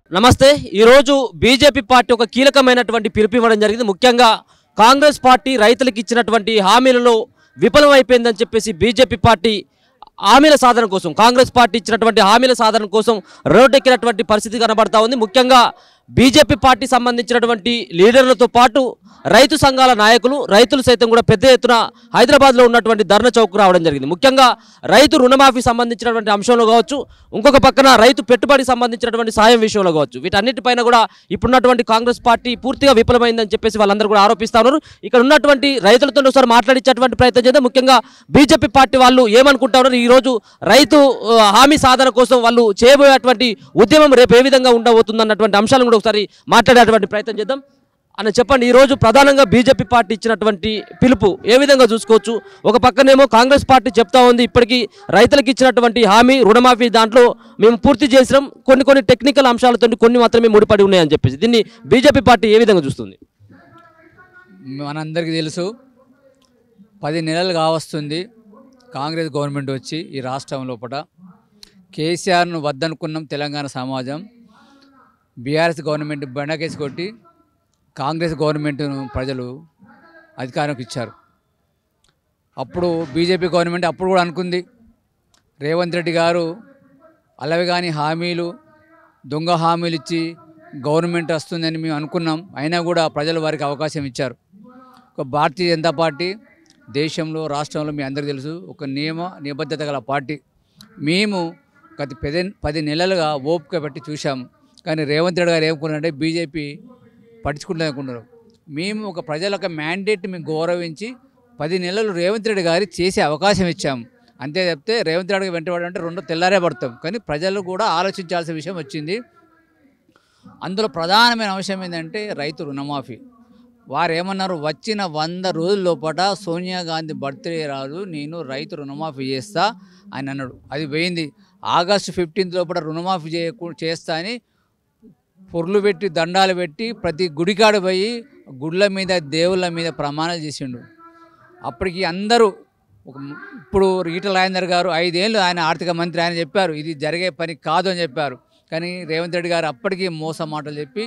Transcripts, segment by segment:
నమస్తే ఈరోజు BJP party ఒక కీలకమైనటువంటి పిలుపు ఇవ్వడం జరిగింది ముఖ్యంగా కాంగ్రెస్ పార్టీ రైతులకు ఇచ్చినటువంటి హామీలలో విఫలమైపోయిందని చెప్పేసి బీజేపీ పార్టీ హామీల సాధన కోసం కాంగ్రెస్ పార్టీ ఇచ్చినటువంటి హామీల సాధన కోసం రోడ్డెక్కినటువంటి పరిస్థితి కనబడతా ఉంది ముఖ్యంగా బీజేపీ పార్టీ సంబంధించినటువంటి లీడర్లతో పాటు రైతు సంఘాల నాయకులు రైతులు సైతం కూడా పెద్ద ఎత్తున హైదరాబాద్లో ఉన్నటువంటి ధర్నా చౌక్ రావడం జరిగింది ముఖ్యంగా రైతు రుణమాఫీ సంబంధించినటువంటి అంశంలో కావచ్చు ఇంకొక పక్కన రైతు పెట్టుబడి సంబంధించినటువంటి సాయం విషయంలో కావచ్చు వీటన్నిటిపైన కూడా ఇప్పుడున్నటువంటి కాంగ్రెస్ పార్టీ పూర్తిగా విఫలమైందని చెప్పేసి వాళ్ళందరూ కూడా ఆరోపిస్తా ఉన్నారు ఇక్కడ ఉన్నటువంటి రైతులతో ఒకసారి మాట్లాడించేటువంటి ప్రయత్నం చేద్దాం ముఖ్యంగా బీజేపీ పార్టీ వాళ్ళు ఏమనుకుంటా ఉన్నారు ఈ రోజు రైతు ఆ, హామీ సాధన కోసం వాళ్ళు చేయబోయేటువంటి ఉద్యమం రేపు ఏ విధంగా ఉండబోతుంది అన్నటువంటి అంశాలను కూడా ఒకసారి మాట్లాడేటువంటి ప్రయత్నం చేద్దాం అని చెప్పండి ఈ రోజు ప్రధానంగా బీజేపీ పార్టీ ఇచ్చినటువంటి పిలుపు ఏ విధంగా చూసుకోవచ్చు ఒక పక్కనేమో కాంగ్రెస్ పార్టీ చెప్తా ఉంది ఇప్పటికీ రైతులకు ఇచ్చినటువంటి హామీ రుణమాఫీ దాంట్లో మేము పూర్తి చేసినాం కొన్ని కొన్ని టెక్నికల్ అంశాలతో కొన్ని మాత్రమే ముడిపడి ఉన్నాయని చెప్పేసి దీన్ని బీజేపీ పార్టీ ఏ విధంగా చూస్తుంది మనందరికీ తెలుసు పది నెలలు కావస్తుంది కాంగ్రెస్ గవర్నమెంట్ వచ్చి ఈ రాష్ట్రం లోపల కేసీఆర్ను వద్దనుకున్నాం తెలంగాణ సమాజం బీఆర్ఎస్ గవర్నమెంట్ బండకేసి కొట్టి కాంగ్రెస్ గవర్నమెంట్ను ప్రజలు అధికారంకి ఇచ్చారు అప్పుడు బీజేపీ గవర్నమెంట్ అప్పుడు కూడా అనుకుంది రేవంత్ రెడ్డి గారు అలవి కాని హామీలు దొంగ హామీలు ఇచ్చి గవర్నమెంట్ వస్తుందని మేము అనుకున్నాం అయినా కూడా ప్రజలు వారికి అవకాశం ఇచ్చారు ఒక భారతీయ జనతా పార్టీ దేశంలో రాష్ట్రంలో మీ అందరికీ తెలుసు ఒక నియమ నిబద్ధత గల పార్టీ మేము గత పది పది నెలలుగా ఓపిక పెట్టి చూశాము కానీ రేవంత్ రెడ్డి గారు ఏమనుకున్నారంటే బీజేపీ పట్టించుకుంటారనుకున్నారు మేము ఒక ప్రజల యొక్క మ్యాండేట్ మేము గౌరవించి పది నెలలు రేవంత్ రెడ్డి గారి చేసే అవకాశం ఇచ్చాము అంతే చెప్తే రేవంత్ రెడ్డి గారు వెంటబడంటే రెండు తెల్లారే పడతాం కానీ ప్రజలు కూడా ఆలోచించాల్సిన విషయం వచ్చింది అందులో ప్రధానమైన అంశం ఏంటంటే రైతు రుణమాఫీ వారు ఏమన్నారు వచ్చిన వంద రోజుల లోపల సోనియా గాంధీ బర్త్డే రాదు నేను రైతు రుణమాఫీ చేస్తా అని అన్నాడు అది పోయింది ఆగస్టు ఫిఫ్టీన్త్ లోపల రుణమాఫీ చేయకు చేస్తా అని పొర్లు పెట్టి దండాలు పెట్టి ప్రతి గుడికాడ పోయి గుళ్ళ మీద దేవుళ్ళ మీద ప్రమాణాలు చేసిండు అప్పటికి అందరూ ఒక ఇప్పుడు ఈటల రాజేందర్ గారు ఐదేళ్ళు ఆయన ఆర్థిక మంత్రి ఆయన చెప్పారు ఇది జరిగే పని కాదు అని చెప్పారు కానీ రేవంత్ రెడ్డి గారు అప్పటికీ మోసం మాటలు చెప్పి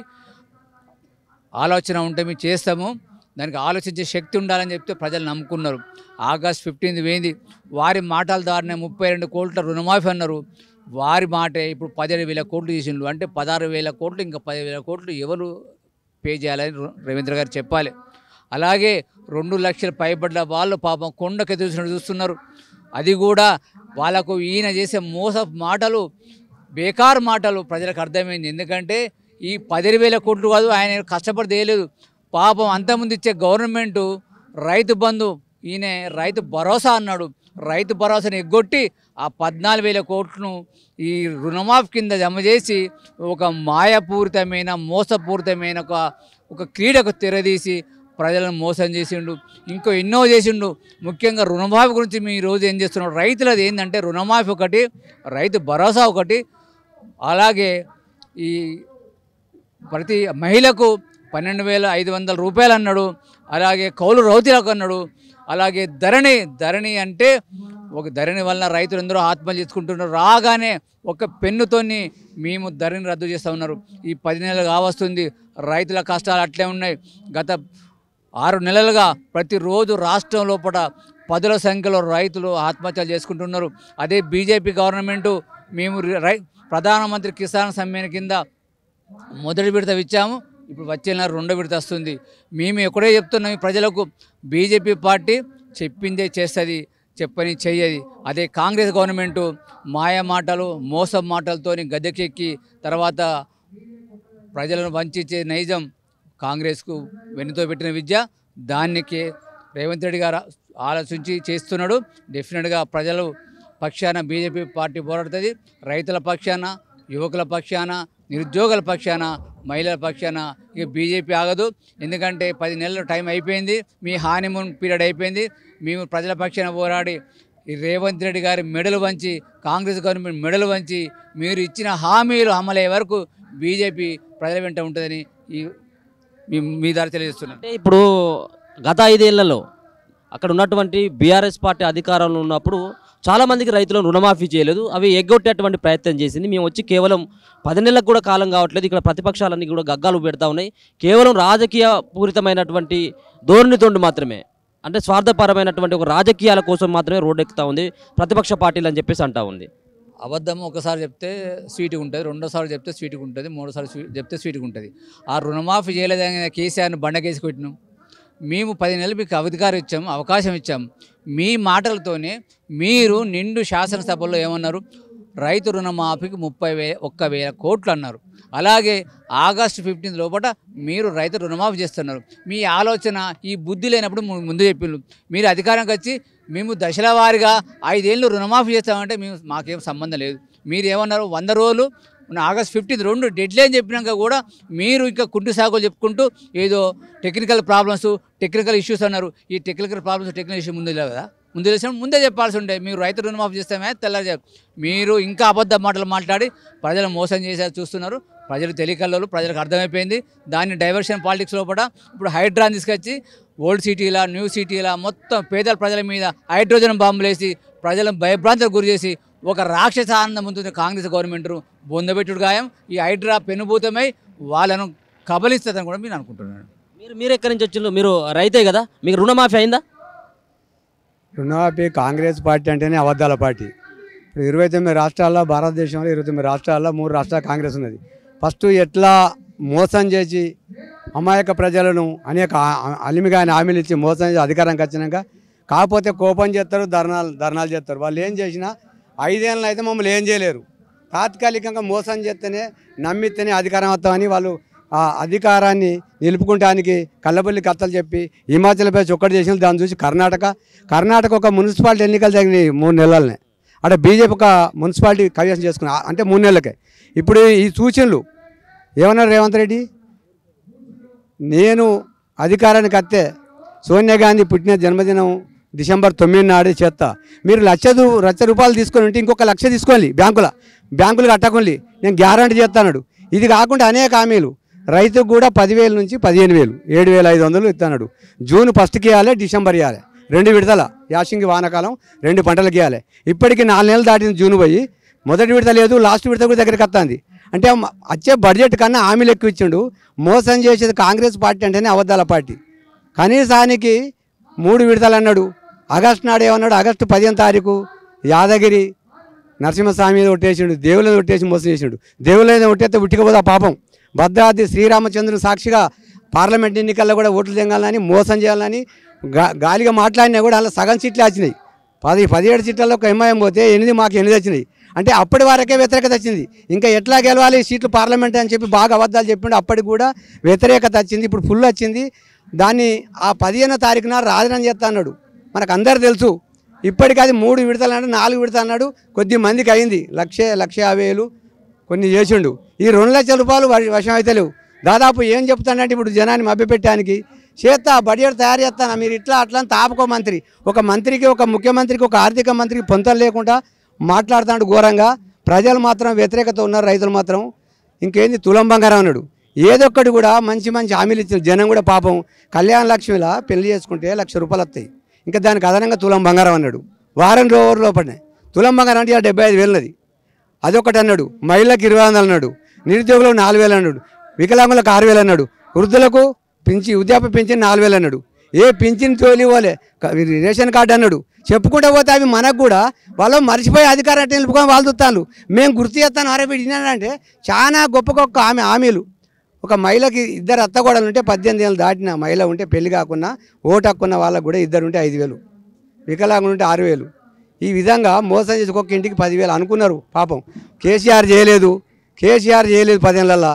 ఆలోచన ఉంటే మేము చేస్తాము దానికి ఆలోచించే శక్తి ఉండాలని చెప్తే ప్రజలు నమ్ముకున్నారు ఆగస్ట్ ఫిఫ్టీన్త్ పోయింది వారి మాటల ద్వారానే ముప్పై రెండు కోట్ల రుణమాఫీ అన్నారు వారి మాటే ఇప్పుడు పదిహేడు వేల కోట్లు చేసిండ్రు అంటే పదహారు వేల కోట్లు ఇంకా పదివేల కోట్లు ఎవరు పే చేయాలని రు- రవీంద్ర గారు చెప్పాలి అలాగే రెండు లక్షల పైబడ్డ వాళ్ళు పాపం కొండకి చూసినట్టు చూస్తున్నారు అది కూడా వాళ్ళకు ఈయన చేసే మోస మాటలు బేకార్ మాటలు ప్రజలకు అర్థమైంది ఎందుకంటే ఈ పది వేల కోట్లు కాదు ఆయన కష్టపడి చేయలేదు పాపం అంతకుముందు ఇచ్చే గవర్నమెంటు రైతు బంధు ఈయన రైతు భరోసా అన్నాడు రైతు భరోసాని ఎగ్గొట్టి ఆ పద్నాలుగు వేల కోట్లను ఈ రుణమాఫీ కింద జమ చేసి ఒక మాయపూరితమైన మోసపూరితమైన ఒక ఒక క్రీడకు తెరదీసి ప్రజలను మోసం చేసిండు ఇంకో ఎన్నో చేసిండు ముఖ్యంగా రుణమాఫీ గురించి మీ రోజు ఏం చేస్తున్నాడు రైతులది ఏంటంటే రుణమాఫీ ఒకటి రైతు భరోసా ఒకటి అలాగే ఈ ప్రతి మహిళకు పన్నెండు వేల ఐదు వందల రూపాయలు అన్నాడు అలాగే కౌలు రౌతులకు అన్నాడు అలాగే ధరణి ధరణి అంటే ఒక ధరణి వలన రైతులు అందరూ ఆత్మహత్య చేసుకుంటున్నారు రాగానే ఒక పెన్నుతోని మేము ధరణి రద్దు చేస్తూ ఉన్నారు ఈ పది నెలలు కావస్తుంది రైతుల కష్టాలు అట్లే ఉన్నాయి గత ఆరు నెలలుగా ప్రతిరోజు రాష్ట్రం లోపల పదుల సంఖ్యలో రైతులు ఆత్మహత్యలు చేసుకుంటున్నారు అదే బీజేపీ గవర్నమెంటు మేము రై ప్రధానమంత్రి కిసాన్ సమ్మాన్ కింద మొదటి విడత ఇచ్చాము ఇప్పుడు వచ్చే నెల రెండో విడత వస్తుంది మేము ఎక్కడే చెప్తున్నాం ఈ ప్రజలకు బీజేపీ పార్టీ చెప్పిందే చేస్తుంది చెప్పని చెయ్యది అదే కాంగ్రెస్ గవర్నమెంటు మాయ మాటలు మోసం మాటలతోని గద్దెకెక్కి తర్వాత ప్రజలను వంచే నైజం కాంగ్రెస్కు వెన్నుతో పెట్టిన విద్య దానికి రేవంత్ రెడ్డి గారు ఆలోచించి చేస్తున్నాడు డెఫినెట్గా ప్రజలు పక్షాన బీజేపీ పార్టీ పోరాడుతుంది రైతుల పక్షాన యువకుల పక్షాన నిరుద్యోగుల పక్షాన మహిళల పక్షాన ఇక బీజేపీ ఆగదు ఎందుకంటే పది నెలల టైం అయిపోయింది మీ హానిమూన్ పీరియడ్ అయిపోయింది మేము ప్రజల పక్షాన పోరాడి ఈ రేవంత్ రెడ్డి గారి మెడలు వంచి కాంగ్రెస్ గవర్నమెంట్ మెడలు వంచి మీరు ఇచ్చిన హామీలు అమలయ్యే వరకు బీజేపీ ప్రజల వెంట ఉంటుందని ఈ మీ మీ ద్వారా తెలియజేస్తున్నాను అంటే ఇప్పుడు గత ఐదేళ్లలో అక్కడ ఉన్నటువంటి బీఆర్ఎస్ పార్టీ అధికారంలో ఉన్నప్పుడు చాలా మందికి రైతులను రుణమాఫీ చేయలేదు అవి ఎగ్గొట్టేటువంటి ప్రయత్నం చేసింది మేము వచ్చి కేవలం పది నెలలకు కూడా కాలం కావట్లేదు ఇక్కడ ప్రతిపక్షాలన్నీ కూడా గగ్గాలు పెడతా ఉన్నాయి కేవలం రాజకీయ పూరితమైనటువంటి ధోరణితోండి మాత్రమే అంటే స్వార్థపరమైనటువంటి ఒక రాజకీయాల కోసం మాత్రమే రోడ్డెక్కుతా ఉంది ప్రతిపక్ష పార్టీలు అని చెప్పేసి అంటా ఉంది అబద్ధం ఒకసారి చెప్తే స్వీట్గా ఉంటుంది రెండోసారి చెప్తే స్వీట్గా ఉంటుంది మూడోసారి స్వీ చెప్తే స్వీట్గా ఉంటుంది ఆ రుణమాఫీ చేయలేదని కేసీఆర్ని బండకేసి కొట్టినాం మేము పది నెలలు మీకు అధికారం ఇచ్చాం అవకాశం ఇచ్చాం మీ మాటలతోనే మీరు నిండు శాసనసభలో ఏమన్నారు రైతు రుణమాఫీకి ముప్పై వే ఒక్క వేల కోట్లు అన్నారు అలాగే ఆగస్టు ఫిఫ్టీన్త్ లోపల మీరు రైతు రుణమాఫీ చేస్తున్నారు మీ ఆలోచన ఈ బుద్ధి లేనప్పుడు ము- ముందు చెప్పిండ్రు మీరు అధికారంకి వచ్చి మేము దశల వారీగా ఐదేళ్ళు రుణమాఫీ చేస్తామంటే మేము మాకేం సంబంధం లేదు మీరు ఏమన్నారు వంద రోజులు ఉన్న ఆగస్ట్ ఫిఫ్టీన్త్ రెండు డెడ్ లైన్ చెప్పినాక కూడా మీరు ఇంకా కుంటి సాగులు చెప్పుకుంటూ ఏదో టెక్నికల్ ప్రాబ్లమ్స్ టెక్నికల్ ఇష్యూస్ అన్నారు ఈ టెక్నికల్ ప్రాబ్లమ్స్ టెక్నికల్ ఇష్యూ ముందు లేవు కదా ముందు తెలిసిన ముందే చెప్పాల్సి ఉండే మీరు రైతు రుణమాఫీ చేస్తామే తెల్లారి చెప్ప- మీరు ఇంకా అబద్ధ మాటలు మాట్లాడి ప్రజలు మోసం చేసేది చూస్తున్నారు ప్రజలు తెలియకల్లో ప్రజలకు అర్థమైపోయింది దాన్ని డైవర్షన్ పాలిటిక్స్ లోపల ఇప్పుడు హైడ్రాన్ తీసుకొచ్చి ఓల్డ్ సిటీలా న్యూ సిటీలా మొత్తం పేదల ప్రజల మీద హైడ్రోజన్ బాంబులు వేసి ప్రజలను భయభ్రాంతులకు గురి చేసి ఒక రాక్షస ఆనందం ఉంటుంది కాంగ్రెస్ గవర్నమెంట్ బొందబెట్టుడు గాయం ఈ హైడ్రా పెనుభూతమై వాళ్ళను కబలిస్తుందని కూడా నేను అనుకుంటున్నాను మీరు మీరు ఎక్కడి నుంచి వచ్చిండ్రు మీరు రైతే కదా మీకు రుణమాఫీ అయిందా రుణమాఫీ కాంగ్రెస్ పార్టీ అంటేనే అబద్ధాల పార్టీ ఇప్పుడు ఇరవై తొమ్మిది రాష్ట్రాల్లో భారతదేశంలో ఇరవై తొమ్మిది రాష్ట్రాల్లో మూడు రాష్ట్రాల కాంగ్రెస్ ఉన్నది ఫస్ట్ ఎట్లా మోసం చేసి అమాయక ప్రజలను అనేక ఆ- ఆ- అలిమిగాని హామీలు ఇచ్చి మోసం చేసి అధికారంకి వచ్చినాక కాకపోతే కోపం చేస్తారు ధర్నాలు ధర్నాలు చేస్తారు వాళ్ళు ఏం చేసినా ఐదేళ్ళు అయితే మమ్మల్ని ఏం చేయలేరు తాత్కాలికంగా మోసం చేస్తేనే నమ్మితేనే అధికారం వస్తామని వాళ్ళు ఆ అధికారాన్ని నిలుపుకుంటానికి కళ్ళబొల్లి కథలు చెప్పి హిమాచల్ ప్రదేశ్ ఒక్కటి చేసిన దాన్ని చూసి కర్ణాటక కర్ణాటక ఒక మున్సిపాలిటీ ఎన్నికలు జరిగినాయి మూడు నెలలనే అక్కడ బీజేపీ ఒక మున్సిపాలిటీ కైవసం చేసుకున్నా అంటే మూడు నెలలకే ఇప్పుడు ఈ సూచనలు ఏమన్నారు రేవంత్ రెడ్డి నేను అధికారానికి వస్తే సోనియా గాంధీ పుట్టిన జన్మదినం డిసెంబర్ తొమ్మిది నాడు చేస్తా మీరు లక్ష దు- లక్ష రూపాయలు తీసుకొని ఉంటే ఇంకొక లక్ష తీసుకోవాలి బ్యాంకుల బ్యాంకులు కట్టకండి నేను గ్యారంటీ చేస్తాను ఇది కాకుండా అనేక హామీలు రైతుకు కూడా పదివేల నుంచి పదిహేను వేలు ఏడు వేల ఐదు వందలు ఇస్తాడు జూన్ ఫస్ట్కి ఇవ్వాలి డిసెంబర్ ఇవ్వాలి రెండు విడతల యాసింగి వానాకాలం రెండు పంటలకు ఇవ్వాలి ఇప్పటికి నాలుగు నెలలు దాటిన జూన్ పోయి మొదటి విడత లేదు లాస్ట్ విడత కూడా దగ్గరికి వస్తుంది అంటే మ- వచ్చే బడ్జెట్ కన్నా హామీలు ఎక్కువ ఇచ్చిండు మోసం చేసేది కాంగ్రెస్ పార్టీ అంటేనే అబద్ధాల పార్టీ కనీసానికి మూడు విడతలు అన్నాడు ఆగస్టు నాడు ఏమన్నాడు ఆగస్టు పదిహేను తారీఖు యాదగిరి నరసింహస్వామి మీద ఒట్టేసిండు దేవుళ్ళని ఒట్టేసి మోసం చేసిండు దేవుళ్ళని ఒట్టేస్తే ఉట్టికపోతే ఆ పాపం భద్రాద్రి శ్రీరామచంద్రుని సాక్షిగా పార్లమెంట్ ఎన్నికల్లో కూడా ఓట్లు తెంగాలని మోసం చేయాలని గా గాలిగా మాట్లాడినా కూడా అలా సగం సీట్లు వచ్చినాయి పది పదిహేడు సీట్లలో ఒక ఎంఐఎం పోతే ఎనిమిది మాకు ఎనిమిది వచ్చినాయి అంటే అప్పటి వరకే వ్యతిరేకత వచ్చింది ఇంకా ఎట్లా గెలవాలి ఈ సీట్లు పార్లమెంట్ అని చెప్పి బాగా అబద్ధాలు చెప్పిండు అప్పటికి కూడా వ్యతిరేకత వచ్చింది ఇప్పుడు ఫుల్ వచ్చింది దాన్ని ఆ పదిహేనో తారీఖున రాజీనామా చేస్తా అన్నాడు మనకు అందరు తెలుసు ఇప్పటికి అది మూడు విడతలు అన్నాడు నాలుగు విడతలు అన్నాడు కొద్ది మందికి అయింది లక్ష లక్ష యాభై వేలు కొన్ని చేసిండు ఈ రెండు లక్షల రూపాయలు వ- వశం అయితే లేవు దాదాపు ఏం చెప్తానంటే ఇప్పుడు జనాన్ని మభ్యపెట్టడానికి చేస్తా బడ్జెట్ తయారు చేస్తాను మీరు ఇట్లా అట్లా అని తాపకో మంత్రి ఒక మంత్రికి ఒక ముఖ్యమంత్రికి ఒక ఆర్థిక మంత్రికి పొంతలు లేకుండా మాట్లాడుతున్నాడు ఘోరంగా ప్రజలు మాత్రం వ్యతిరేకత ఉన్నారు రైతులు మాత్రం ఇంకేంది తులం బంగారం అన్నాడు ఏదొక్కటి కూడా మంచి మంచి హామీలు ఇచ్చిన జనం కూడా పాపం కళ్యాణ లక్ష్మిలా పెళ్లి చేసుకుంటే లక్ష రూపాయలు వస్తాయి ఇంకా దానికి అదనంగా తులం బంగారం అన్నాడు వారం రోజు లోపలనే తులం బంగారం అంటే ఇవాళ డెబ్బై ఐదు వేలున్నది అదొకటి అన్నాడు మహిళలకు ఇరవై వందలు అన్నాడు నిరుద్యోగులకు నాలుగు వేలు అన్నాడు వికలాంగులకు ఆరు వేలు అన్నాడు వృద్ధులకు పింఛి వృద్ధాప్య పింఛన్ నాలుగు వేలు అన్నాడు ఏ పింఛన్ తోలి ఇవ్వలే క- రేషన్ కార్డు అన్నాడు చెప్పుకుంటూ పోతే అవి మనకు కూడా వాళ్ళు మర్చిపోయి అధికారం అంటే నిలుపుకొని వాళ్ళు చూస్తాను మేము గుర్తు చేస్తాను అరే అంటే చాలా గొప్ప గొప్ప హామీ హామీలు ఒక మహిళకి ఇద్దరు అత్తగోడలు ఉంటే పద్దెనిమిది ఏళ్ళు దాటిన మహిళ ఉంటే పెళ్లి కాకుండా ఓటు హక్కున్న వాళ్ళకు కూడా ఇద్దరు ఉంటే ఐదు వేలు వికలాంగులు ఉంటే ఆరు వేలు ఈ విధంగా మోసం చేసి ఒక్కొక్క ఇంటికి పదివేలు అనుకున్నారు పాపం కేసీఆర్ చేయలేదు కేసీఆర్ చేయలేదు పదేళ్ళల్లా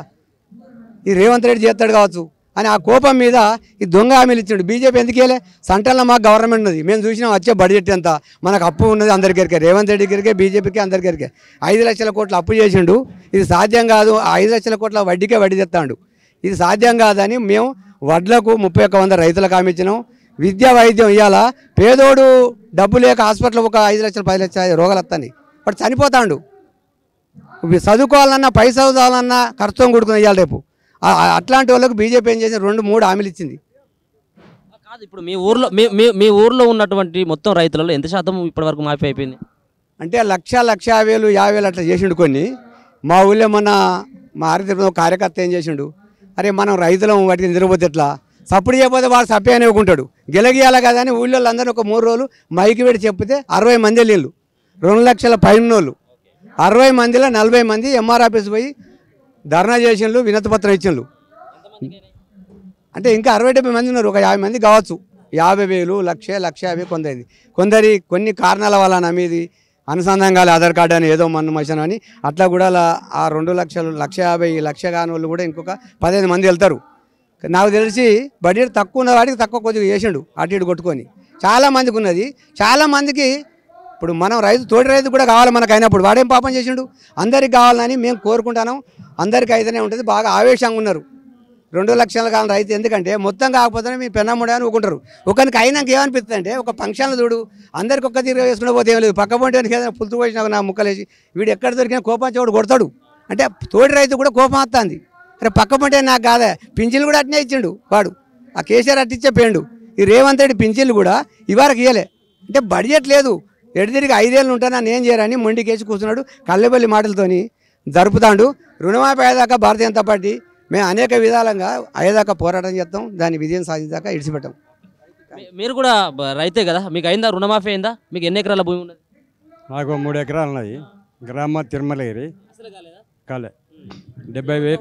ఈ రేవంత్ రెడ్డి చేస్తాడు కావచ్చు అని ఆ కోపం మీద ఈ దొంగ హామీలు ఇచ్చాడు బీజేపీ ఎందుకు వెళ్ళే సంటల్లో మాకు గవర్నమెంట్ ఉన్నది మేము చూసినాం వచ్చే బడ్జెట్ ఎంత మనకు అప్పు ఉన్నది అందరికరికే రేవంత్ రెడ్డి గారికే బీజేపీకి అందరికరికే ఐదు లక్షల కోట్ల అప్పు చేసిండు ఇది సాధ్యం కాదు ఆ ఐదు లక్షల కోట్ల వడ్డీకే వడ్డీ తెస్తాడు ఇది సాధ్యం కాదని మేము వడ్లకు ముప్పై ఒక్క వంద రైతులకు హామీ ఇచ్చినాం విద్యా వైద్యం ఇవ్వాలా పేదోడు డబ్బు లేక హాస్పిటల్ ఒక ఐదు లక్షలు పది లక్షల రోగాలు వస్తాయి వాడు చనిపోతాడు ఇవి చదువుకోవాలన్నా పై చదువుకోవాలన్నా ఖర్చుతో కూడుకుని ఇవ్వాలి రేపు ఆ- ఆ- అట్లాంటి వాళ్ళకు బీజేపీ ఏం చేసింది రెండు మూడు హామీలు ఇచ్చింది కాదు ఇప్పుడు మీ ఊర్లో మీ మీ మీ ఊర్లో ఉన్నటువంటి మొత్తం రైతులలో ఎంత శాతం ఇప్పటివరకు మాఫీ అయిపోయింది అంటే లక్ష లక్ష యాభై వేలు యాభై వేలు అట్లా చేసిండు కొన్ని మా ఊళ్ళో మొన్న మా ఆరిద్ర కార్యకర్త ఏం చేసిండు అరే మనం రైతులం వాటికి నిద్రపోతే ఎట్లా సప్పుడు చేయకపోతే వాడు సప్పే అని ఇవ్వకుంటాడు గెలగియాల కదా అని ఊళ్ళో అందరూ ఒక మూడు రోజులు మైకి పెట్టి చెప్తే అరవై మంది వెళ్ళిళ్ళు రెండు లక్షల పైన వాళ్ళు అరవై మందిలో నలభై మంది ఎంఆర్ ఆఫీస్ పోయి ధర్నా చేసిండ్రు వినతిపత్రం ఇచ్చిండ్రు అంటే ఇంకా అరవై డెబ్బై మంది ఉన్నారు ఒక యాభై మంది కావచ్చు యాభై వేలు లక్ష లక్ష యాభై కొందరిది కొందరి కొన్ని కారణాల వలన మీది అనుసంధానం కాలే ఆధార్ కార్డు అని ఏదో మన్ను మషన్ అని అట్లా కూడా అలా ఆ రెండు లక్షలు లక్ష యాభై లక్ష కాని వాళ్ళు కూడా ఇంకొక పదిహేను మంది వెళ్తారు నాకు తెలిసి బడ్జెట్ తక్కువ ఉన్న వాడికి తక్కువ కొద్దిగా చేసిండు అటు ఇటు కొట్టుకొని చాలా మందికి ఉన్నది చాలా మందికి ఇప్పుడు మనం రైతు తోటి రైతు కూడా కావాలి మనకు అయినప్పుడు వాడేం పాపం చేసిండు అందరికి కావాలని మేము కోరుకుంటాను అందరికి అయితేనే ఉంటుంది బాగా ఆవేశంగా ఉన్నారు రెండు లక్షల కాలం రైతు ఎందుకంటే మొత్తం కాకపోతేనే మీ పెన్నమ్ముడే అని ఊకుంటారు ఒకరికి అయినాక ఏమనిపిస్తుంది అంటే ఒక ఫంక్షన్లు చూడు అందరికి ఒక్క తీరు వేసుకుని పోతే ఏం లేదు పక్క పొంటి ఏదైనా పులుతు పోసిన నా ముక్కలేసి వీడు ఎక్కడ దొరికినా కోపం చోడు కొడతాడు అంటే తోటి రైతు కూడా కోపం వస్తుంది అరే పక్క పొంటే నాకు కాదా పింఛన్లు కూడా అట్నే ఇచ్చిండు వాడు ఆ కేసీఆర్ అట్టిచ్చే పేండు ఈ రేవంత్ రెడ్డి పింఛన్లు కూడా ఇవారకు ఇయ్యలే అంటే బడ్జెట్ లేదు ఎటు తిరిగి ఐదేళ్ళు ఉంటానా నేను చేయరని మొండికేసి కూర్చున్నాడు కల్లెబల్లి మాటలతోని జరుపుతాడు రుణమాఫీ అయ్యేదాకా భారతీయ జనతా పార్టీ మేము అనేక విధాలుగా అయ్యేదాకా పోరాటం చేస్తాం దాని విజయం సాధించాక ఇడిచిపెట్టాం మీ- మీరు కూడా బ- రైతే కదా మీకు అయిందా రుణమాఫీ అయిందా మీకు ఎన్ని ఎకరాల భూమి ఉన్నది నాకు మూడు ఎకరాలు ఉన్నాయి గ్రామ తిరుమలగిరి కాలే డెబ్బై వేలు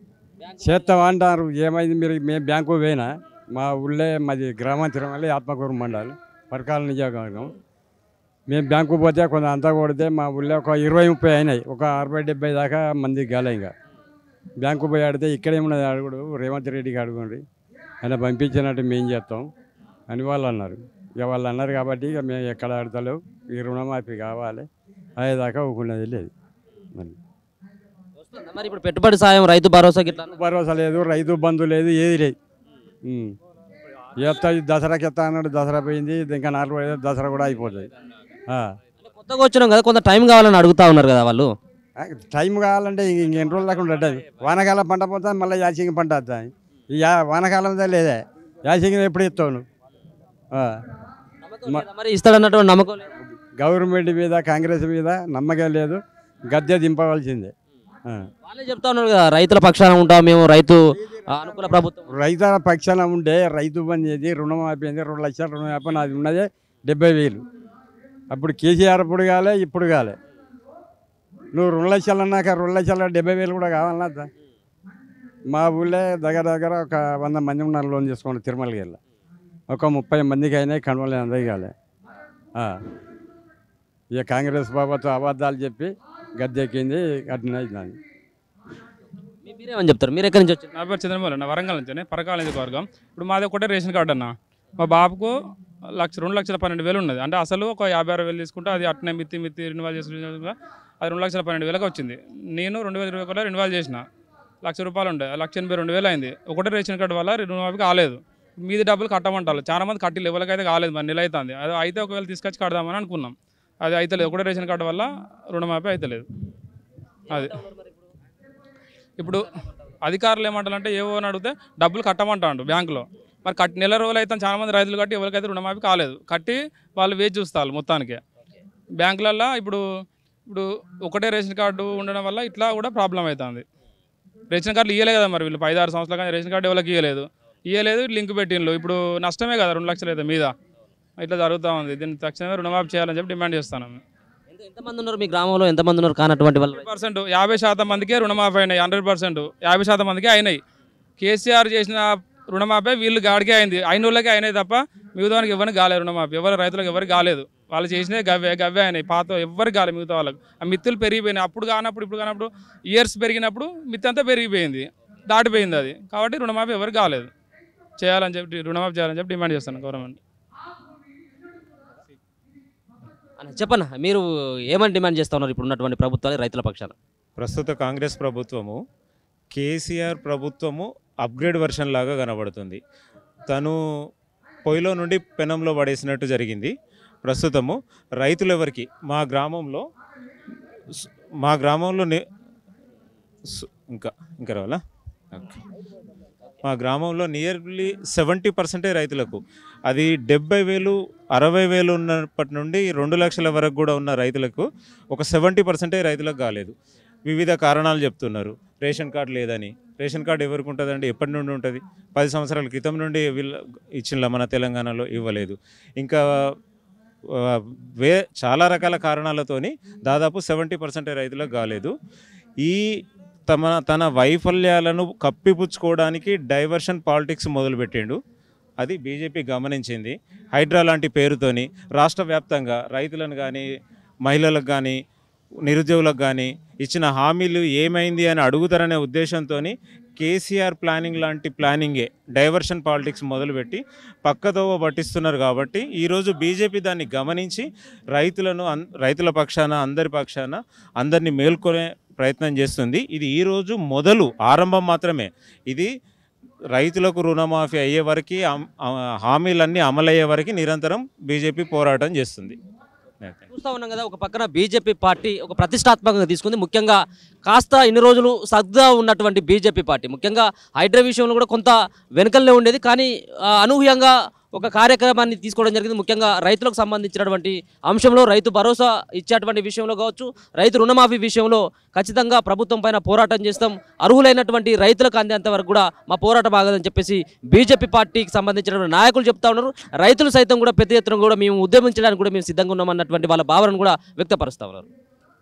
చేస్తాం అంటారు ఏమైంది మీరు మేము బ్యాంకు పోయినా మా ఊళ్ళే మాది గ్రామ తిరుమల ఆత్మకూరు మండలం పరకాల నియోజకవర్గం మేము బ్యాంకు పోతే కొంత అంతా కొడితే మా ఊళ్ళో ఒక ఇరవై ముప్పై అయినాయి ఒక అరవై డెబ్బై దాకా మంది గాలే ఇంకా బ్యాంకు పోయి ఆడితే ఇక్కడేమున్నది అడుగుడు రేవంత్ రెడ్డికి అడుగుండి ఆయన పంపించినట్టు మేము చేస్తాం అని వాళ్ళు అన్నారు ఇక వాళ్ళు అన్నారు కాబట్టి ఇక మేము ఎక్కడ ఆడతలేవు ఈ రుణమాఫీ కావాలి అయ్యేదాకా ఊకున్నది లేదు మరి వస్తుందా మరి ఇప్పుడు పెట్టుబడి సాయం రైతు భరోసా గిట్లా భరోసా లేదు రైతు బంధు లేదు ఏది లేదు ఉమ్. ఎత్త దసరాకి ఎత్తా అన్నాడు దసరా పోయింది ఇంకా నాలుగు రోజులు దసరా కూడా అయిపోతుంది ఆ. అంటే కొత్తగా వచ్చినాం కదా కొంత టైం కావాలని అడుగుతా ఉన్నారు కదా వాళ్ళు ఆ, టైం కావాలంటే ఇంక ఇంకెన్ని రోజులు దాకా ఉండదు వానకాలం పంట పోతా మళ్ళీ యాసింగి పంట వస్తాయి ఈ యా వానకాలంతో లేదే యాసింగి ఎప్పుడు ఇస్తావు నువ్వు ఆ. మ- మరి ఇస్తాడన్నటువంటి నమ్మకం లేదు గవర్నమెంట్ మీద కాంగ్రెస్ మీద నమ్మకం లేదు గద్దె దింపవలసిందే ఆ. వాళ్ళే చెప్తా ఉన్నారు కదా రైతుల పక్షాన ఉంటాం మేము రైతు ఆ, అనుకూల ప్రభుత్వం రైతుల పక్షాన ఉండే రైతు బంధు ఏది రుణమాఫీ ఏంది రెండు లక్షల రుణమాఫీ నాది ఉన్నదే డెబ్బై వేలు అప్పుడు కేసీఆర్ ఇప్పుడు కాలే ఇప్పుడు కాలే నువ్వు రెండు లక్షలు అన్నాక రెండు లక్షల డెబ్బై వేలు కూడా కావాలన్నా అద్దా? మా ఊళ్ళో దగ్గర దగ్గర ఒక వంద మంది ఉన్నారు లోన్ తీసుకోండి తిరుమలకి వెళ్ళి ఒక ముప్పై మందికి అయినాయి కనుమలే అందరికీ కాలే ఆ. ఇక కాంగ్రెస్ బాబాతో అబద్ధాలు చెప్పి గద్దెక్కింది అట్టినది దాన్ని మీ- మీరేమని చెప్తారు మీరు ఎక్కడి నుంచి వచ్చారు నా పేరు చంద్రమౌళి అన్న వరంగల్ నుంచి పరకాల నియోజకవర్గం ఇప్పుడు మాది ఒకటే రేషన్ కార్డు అన్న మా బాబుకు లక్ష రెండు లక్షల పన్నెండు వేలు ఉన్నది అంటే అసలు ఒక యాభై ఆరు వేలు తీసుకుంటే అది అట్నే మిత్తి మిత్తి రెన్యువల్ చేసుకుని అది రెండు లక్షల పన్నెండు వేలకు వచ్చింది నేను రెండు వేల ఇరవై ఒకటిలో రెన్యువల్ చేసిన లక్ష రూపాయలు ఉండే ఆ లక్ష ఎనభై రెండు వేలు అయింది ఒకటే రేషన్ కార్డు వల్ల రుణమాఫీ కాలేదు మీది డబ్బులు కట్టమంటారు చాలా మంది కట్టి ఎవరికైతే కాలేదు మరి నెల అవుతుంది అది అయితే ఒకవేళ తీసుకొచ్చి కడదామని అనుకున్నాం అది అయితే లేదు ఒకటే రేషన్ కార్డు వల్ల రుణమాఫీ అయితే లేదు అది ఇప్పుడు అధికారులు ఏమంటారంటే ఏవో అని అడిగితే డబ్బులు కట్టమంటాడు బ్యాంకులో మరి కట్టి నెల రోజులు అయితే చాలా మంది రైతులు కట్టి ఎవరికైతే రుణమాఫీ కాలేదు కట్టి వాళ్ళు వేచి చూస్తారు మొత్తానికి బ్యాంకులల్లో ఇప్పుడు ఇప్పుడు ఒకటే రేషన్ కార్డు ఉండడం వల్ల ఇట్లా కూడా ప్రాబ్లం అవుతుంది రేషన్ కార్డులు ఇవ్వలే కదా మరి వీళ్ళు ఐదు ఆరు సంవత్సరాలు కానీ రేషన్ కార్డు ఎవరికి ఇవ్వలేదు ఇవ్వలేదు లింక్ పెట్టిండ్రు ఇప్పుడు నష్టమే కదా రెండు లక్షలు అయితే మీద ఇట్లా జరుగుతూ ఉంది దీన్ని తక్షణమే రుణమాఫీ చేయాలని చెప్పి డిమాండ్ చేస్తాను ఎంత ఎంతమంది ఉన్నారు మీ గ్రామంలో ఎంతమంది ఉన్నారు కానటువంటి వాళ్ళు పర్సెంట్ యాభై శాతం మందికే రుణమాఫీ అయినాయి హండ్రెడ్ పర్సెంట్ యాభై శాతం మందికే అయినాయి కేసీఆర్ చేసిన రుణమాఫీ వీళ్ళు గాడికే అయింది అయిన వాళ్ళకే అయినాయి తప్ప మిగతా వాళ్ళకి ఎవరికి కాలేదు రుణమాఫీ ఎవరు రైతులకు ఎవరికి కాలేదు వాళ్ళు చేసినవి గవ్వే గవ్వే అయినాయి పాత ఎవరికి కాలేదు మిగతా వాళ్ళకి ఆ మిత్తులు పెరిగిపోయినాయి అప్పుడు కానప్పుడు ఇప్పుడు కానప్పుడు ఇయర్స్ పెరిగినప్పుడు మిత్తి అంతా పెరిగిపోయింది దాటిపోయింది అది కాబట్టి రుణమాఫీ ఎవరికి కాలేదు చేయాలని చెప్పి రుణమాఫీ చేయాలని చెప్పి డిమాండ్ చేస్తాను గవర్నమెంట్ అన్న చెప్పన్న మీరు ఏమని డిమాండ్ చేస్తా ఉన్నారు ఇప్పుడు ఉన్నటువంటి ప్రభుత్వాలు రైతుల పక్షాన ప్రస్తుత కాంగ్రెస్ ప్రభుత్వము కేసీఆర్ ప్రభుత్వము అప్గ్రేడ్ వర్షన్ లాగా కనబడుతుంది తను పొయ్యిలో నుండి పెనంలో పడేసినట్టు జరిగింది ప్రస్తుతము రైతులు ఎవరికి మా గ్రామంలో స్- మా గ్రామంలో ని- స్- ఇంకా ఇంకా రావాలా ఓకే. మా గ్రామంలో నియర్లీ సెవెంటీ పర్సెంటే రైతులకు అది డెబ్బై వేలు అరవై వేలు ఉన్నప్పటి నుండి రెండు లక్షల వరకు కూడా ఉన్న రైతులకు ఒక సెవెంటీ పర్సెంటే రైతులకు కాలేదు వివిధ కారణాలు చెప్తున్నారు రేషన్ కార్డు లేదని రేషన్ కార్డు ఎవరికి ఉంటుందండి ఎప్పటి నుండి ఉంటుంది పది సంవత్సరాల క్రితం నుండి వీళ్ళ ఇచ్చిన మన తెలంగాణలో ఇవ్వలేదు ఇంకా ఆ, వే చాలా రకాల కారణాలతోని దాదాపు సెవెంటీ పర్సెంట్ రైతులకు కాలేదు ఈ తమ తన వైఫల్యాలను కప్పిపుచ్చుకోవడానికి డైవర్షన్ పాలిటిక్స్ మొదలుపెట్టిండు అది బీజేపీ గమనించింది హైడ్రా లాంటి పేరుతోని రాష్ట్ర వ్యాప్తంగా రైతులను కానీ మహిళలకు కానీ నిరుద్యోగులకు కానీ ఇచ్చిన హామీలు ఏమైంది అని అడుగుతారనే ఉద్దేశంతో కేసీఆర్ ప్లానింగ్ లాంటి ప్లానింగే డైవర్షన్ పాలిటిక్స్ మొదలుపెట్టి పక్కదోవ పట్టిస్తున్నారు కాబట్టి ఈరోజు బీజేపీ దాన్ని గమనించి రైతులను అన్ రైతుల పక్షాన అందరి పక్షాన అందరినీ మేల్కొనే ప్రయత్నం చేస్తుంది ఇది ఈరోజు మొదలు ఆరంభం మాత్రమే ఇది రైతులకు రుణమాఫీ అయ్యే వరకు అమ్- ఆ హామీలన్నీ అమలయ్యే వరకు నిరంతరం బీజేపీ పోరాటం చేస్తుంది చూస్తా ఉన్నాం కదా ఒక పక్కన బీజేపీ పార్టీ ఒక ప్రతిష్టాత్మకంగా తీసుకుంది ముఖ్యంగా కాస్త ఇన్ని రోజులు సగ్గా ఉన్నటువంటి బీజేపీ పార్టీ ముఖ్యంగా హైడ్రా విషయంలో కూడా కొంత వెనుకలనే ఉండేది కానీ ఆ, అనూహ్యంగా ఒక కార్యక్రమాన్ని తీసుకోవడం జరిగింది ముఖ్యంగా రైతులకు సంబంధించినటువంటి అంశంలో రైతు భరోసా ఇచ్చేటువంటి విషయంలో కావచ్చు రైతు రుణమాఫీ విషయంలో ఖచ్చితంగా ప్రభుత్వం పైన పోరాటం చేస్తాం అర్హులైనటువంటి రైతులకు అందేంత వరకు కూడా మా పోరాటం ఆగదని చెప్పేసి బీజేపీ పార్టీకి సంబంధించినటువంటి నాయకులు చెప్తా ఉన్నారు రైతులు సైతం కూడా పెద్ద ఎత్తున కూడా మేము ఉద్యమించడానికి కూడా మేము సిద్ధంగా ఉన్నామన్నటువంటి వాళ్ళ భావనను కూడా వ్యక్తపరుస్తా ఉన్నారు